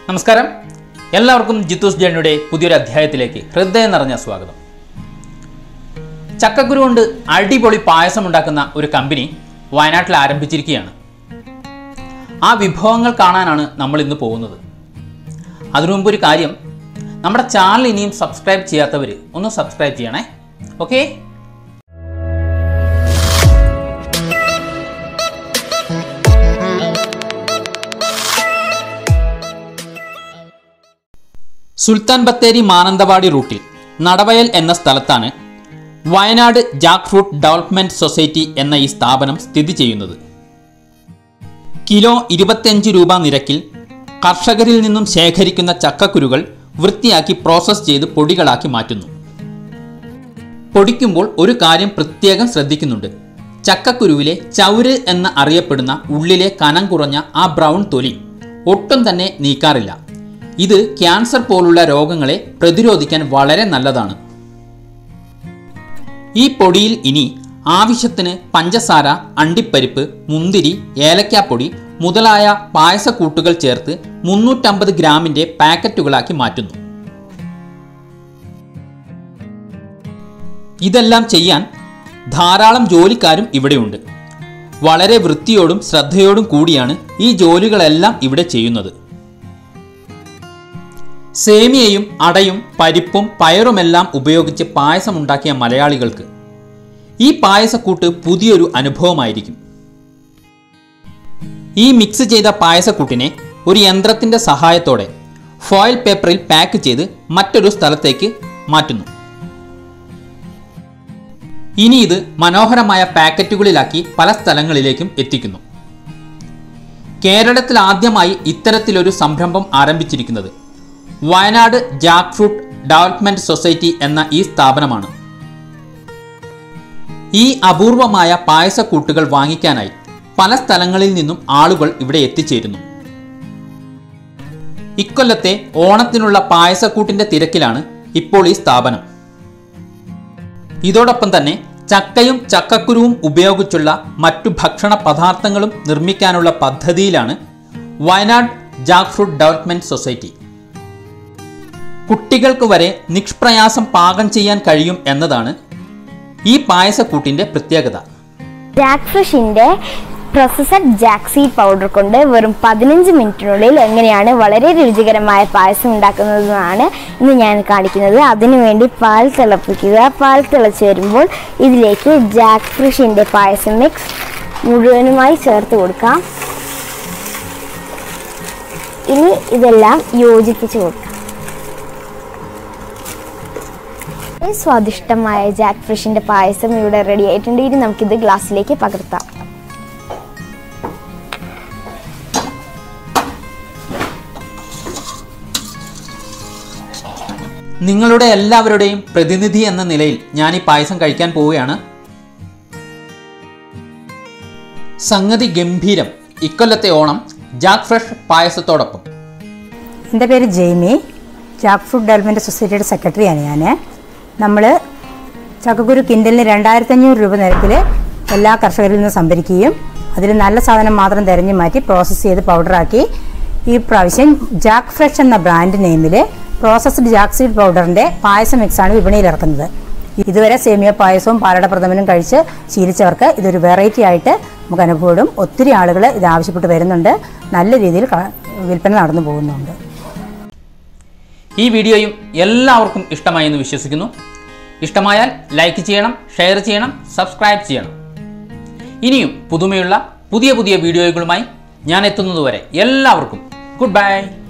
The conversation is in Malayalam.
നമസ്കാരം എല്ലാവർക്കും ജിത്തൂസ് ജേണിയുടെ പുതിയൊരു അധ്യായത്തിലേക്ക് ഹൃദയം നിറഞ്ഞ സ്വാഗതം ചക്കക്കുരു കൊണ്ട് അടിപൊളി പായസം ഉണ്ടാക്കുന്ന ഒരു കമ്പനി വയനാട്ടിൽ ആരംഭിച്ചിരിക്കുകയാണ് ആ വിഭവങ്ങൾ കാണാനാണ് നമ്മൾ ഇന്ന് പോകുന്നത് അതിനു മുമ്പ് ഒരു കാര്യം നമ്മുടെ ചാനൽ ഇനിയും സബ്സ്ക്രൈബ് ചെയ്യാത്തവർ ഒന്ന് സബ്സ്ക്രൈബ് ചെയ്യണേ ഓക്കേ സുൽത്താൻ ബത്തേരി മാനന്തവാടി റൂട്ടിൽ നടവയൽ എന്ന സ്ഥലത്താണ് Wayanad jackfruit development society എന്ന ഈ സ്ഥാപനം സ്ഥിതി ചെയ്യുന്നത് കിലോ ഇരുപത്തിയഞ്ച് രൂപ നിരക്കിൽ കർഷകരിൽ നിന്നും ശേഖരിക്കുന്ന ചക്കക്കുരുകൾ വൃത്തിയാക്കി പ്രോസസ്സ് ചെയ്ത് പൊടികളാക്കി മാറ്റുന്നു പൊടിക്കുമ്പോൾ ഒരു കാര്യം പ്രത്യേകം ശ്രദ്ധിക്കുന്നുണ്ട് ചക്കക്കുരുവിലെ ചൗര് എന്ന് അറിയപ്പെടുന്ന ഉള്ളിലെ കനം കുറഞ്ഞ ആ ബ്രൗൺ തൊലി ഒട്ടും തന്നെ നീക്കാറില്ല ഇത് ക്യാൻസർ പോലുള്ള രോഗങ്ങളെ പ്രതിരോധിക്കാൻ വളരെ നല്ലതാണ് ഈ പൊടിയിൽ ഇനി ആവശ്യത്തിന് പഞ്ചസാര അണ്ടിപ്പരിപ്പ് മുന്തിരി ഏലക്കാപ്പൊടി മുതലായ പായസക്കൂട്ടുകൾ ചേർത്ത് മുന്നൂറ്റമ്പത് ഗ്രാമിന്റെ പാക്കറ്റുകളാക്കി മാറ്റുന്നു ഇതെല്ലാം ചെയ്യാൻ ധാരാളം ജോലിക്കാരും ഇവിടെയുണ്ട് വളരെ വൃത്തിയോടും ശ്രദ്ധയോടും കൂടിയാണ് ഈ ജോലികളെല്ലാം ഇവിടെ ചെയ്യുന്നത് സേമിയയും അടയും പരിപ്പും പയറുമെല്ലാം ഉപയോഗിച്ച് പായസമുണ്ടാക്കിയ മലയാളികൾക്ക് ഈ പായസക്കൂട്ട് പുതിയൊരു അനുഭവമായിരിക്കും ഈ മിക്സ് ചെയ്ത പായസക്കൂട്ടിനെ ഒരു യന്ത്രത്തിന്റെ സഹായത്തോടെ ഫോയിൽ പേപ്പറിൽ പാക്ക് ചെയ്ത് മറ്റൊരു സ്ഥലത്തേക്ക് മാറ്റുന്നു ഇനി ഇത് മനോഹരമായ പാക്കറ്റുകളിലാക്കി പല സ്ഥലങ്ങളിലേക്കും എത്തിക്കുന്നു കേരളത്തിൽ ആദ്യമായി ഇത്തരത്തിലൊരു സംരംഭം ആരംഭിച്ചിരിക്കുന്നത് Wayanad jackfruit development society എന്ന ഈ സ്ഥാപനമാണ് ഈ അപൂർവമായ പായസക്കൂട്ടുകൾ വാങ്ങിക്കാനായി പല സ്ഥലങ്ങളിൽ നിന്നും ആളുകൾ ഇവിടെ എത്തിച്ചേരുന്നു ഇക്കൊല്ലത്തെ ഓണത്തിനുള്ള പായസക്കൂട്ടിന്റെ തിരക്കിലാണ് ഇപ്പോൾ ഈ സ്ഥാപനം ഇതോടൊപ്പം തന്നെ ചക്കയും ചക്കക്കുരുവും ഉപയോഗിച്ചുള്ള മറ്റു ഭക്ഷണ പദാർത്ഥങ്ങളും നിർമ്മിക്കാനുള്ള പദ്ധതിയിലാണ് Wayanad jackfruit development society കുട്ടികൾക്ക് വരെ നിഷ്പ്രയാസം പാകം ചെയ്യാൻ കഴിയും എന്നതാണ് ഈ പായസക്കൂട്ടിന്റെ പ്രത്യേകത ജാക്ക് ഫിഷിന്റെ പ്രോസസ്ഡ് ജാക്ക് സീഡ് പൗഡർ കൊണ്ട് വെറും പതിനഞ്ച് മിനിറ്റിനുള്ളിൽ എങ്ങനെയാണ് വളരെ രുചികരമായ പായസം ഉണ്ടാക്കുന്നതെന്നാണ് ഇന്ന് ഞാൻ കാണിക്കുന്നത് അതിനുവേണ്ടി പാൽ തിളപ്പിക്കുക പാൽ തിളച്ച് വരുമ്പോൾ ഇതിലേക്ക് ജാക്ക് ഫിഷിന്റെ പായസം മിക്സ് മുഴുവനുമായി ചേർത്ത് കൊടുക്കാം ഇനി ഇതെല്ലാം യോജിപ്പിച്ച് കൊടുക്കാം വളരെ സ്വാദിഷ്ടമായ ജാക്ക് ഫിഷിന്റെ പായസം ഇവിടെ റെഡി ആയിട്ടുണ്ട് ഇനി നമുക്കിത് ഗ്ലാസ്സിലേക്ക് പകർത്താം നിങ്ങളുടെ എല്ലാവരുടെയും പ്രതിനിധി എന്ന നിലയിൽ ഞാൻ ഈ പായസം കഴിക്കാൻ പോവുകയാണ് സംഗതി ഗംഭീരം ഇക്കൊല്ലത്തെ ഓണം ജാക്ക് ഫ്രഷ് പായസത്തോടൊപ്പം എൻ്റെ പേര് ജെയ്മി ജാക്ക് ഫുഡ് ഡെവലപ്മെൻറ്റ് സൊസൈറ്റിയുടെ സെക്രട്ടറിയാണ് ഞാൻ നമ്മൾ ചക്കക്കുരു കിൻഡലിന് രണ്ടായിരത്തഞ്ഞൂറ് രൂപ നിരക്കിൽ എല്ലാ കർഷകരിൽ നിന്നും സംഭരിക്കുകയും അതിൽ നല്ല സാധനം മാത്രം തിരഞ്ഞു മാറ്റി പ്രോസസ്സ് ചെയ്ത് പൗഡറാക്കി ഈ പ്രാവശ്യം ജാക്ക് ഫ്രഷ് എന്ന ബ്രാൻഡ് നെയിമിൽ പ്രോസസ്ഡ് ജാക്ക് സീഡ് പൗഡറിൻ്റെ പായസ മിക്സാണ് വിപണിയിൽ ഇറക്കുന്നത് ഇതുവരെ സേമിയ പായസവും പാലട പ്രഥമനും കഴിച്ച് ശീലിച്ചവർക്ക് ഇതൊരു വെറൈറ്റി ആയിട്ട് നമുക്ക് അനുഭവപ്പെടും ഒത്തിരി ആളുകൾ ഇത് ആവശ്യപ്പെട്ട് വരുന്നുണ്ട് നല്ല രീതിയിൽ ക- വിൽപ്പന നടന്നു പോകുന്നുണ്ട് ഈ വീഡിയോയും എല്ലാവർക്കും ഇഷ്ടമായി എന്ന് വിശ്വസിക്കുന്നു ഇഷ്ടമായാൽ ലൈക്ക് ചെയ്യണം ഷെയർ ചെയ്യണം സബ്സ്ക്രൈബ് ചെയ്യണം ഇനിയും പുതുമയുള്ള പുതിയ പുതിയ വീഡിയോകളുമായി ഞാൻ എത്തുന്നതുവരെ എല്ലാവർക്കും ഗുഡ് ബൈ